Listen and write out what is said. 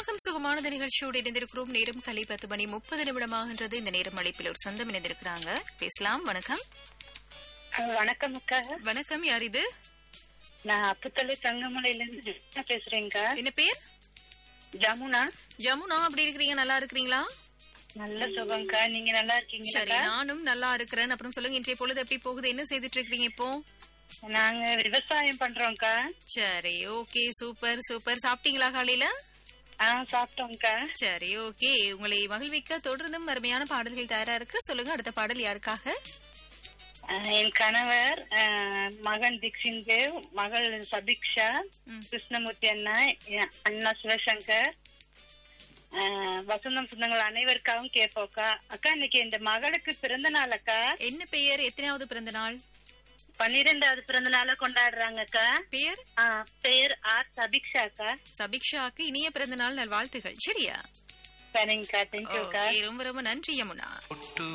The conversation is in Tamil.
ராகம் சுகமானது நிகழ்ச்சியோடு இணைந்திருக்கிறோம் நேரம் கலை பத்து மணி முப்பது நிமிடமாகின்றது இந்த நேரம் அழைப்பில் ஒரு சொந்தம் இணைந்திருக்கிறாங்க பேசலாம் வணக்கம் அஹ் வணக்கம் அக்கா வணக்கம் யார் இது நான் அப்புத்தலை தங்கமலையில இருந்து ஜமுனா பேசுறேங்கக்கா என்ன பேர் ஜமுனா ஜமுனா அப்படி இருக்கிறீங்க நல்லா இருக்கிறீங்களா நல்ல சுகம்க்கா நீங்க நல்லா சரி இருக்கீங்களா நானும் நல்லா இருக்கிறேன் அப்புறம் சொல்லுங்க இன்றைய பொழுது எப்படி போகுது என்ன செய்துட்டு இருக்கீங்க இப்போ நாங்க விவசாயம் பண்றோம்க்கா சரி ஓகே சூப்பர் சூப்பர் சாப்பிட்டீங்களா காலையில ஆ சாப்பிட்டோம்க்கா சரி ஓகே உங்களை மகிழ்விக்க தொடர்ந்தும் அருமையான பாடல்கள் தயாரா இருக்கு சொல்லுங்க அடுத்த பாடல் யாருக்காக அஹ் என் கணவர் அஹ், மகன் திக்ஷின் தேவ் மகள் சபிக்ஷா ம். கிருஷ்ணமூர்த்தி அண்ணா என் அண்ணா சிவசங்கர் அஹ், வசந்தம் சொந்தங்கள் அனைவருக்காகவும் கேட்போம்க்கா அக்கா இன்னைக்கு இந்த மகளுக்கு பிறந்த நாள் அக்கா என்ன பெயர் எத்தனாவது பிறந்த நாள் பன்னிரெண்டாவது பிறந்த நாள கொண்டாடுறாங்கக்கா பெயர் ஆ, பெயர் ஆர் சபிக்ஷாக்கா சபிக்ஷாக்கு இனிய பிறந்த நாள் நல்வாழ்த்துகள் சரியா சரிங்கக்கா தேங்க்யூக்கா ஓகே ரொம்ப ரொம்ப நன்றி யமுனா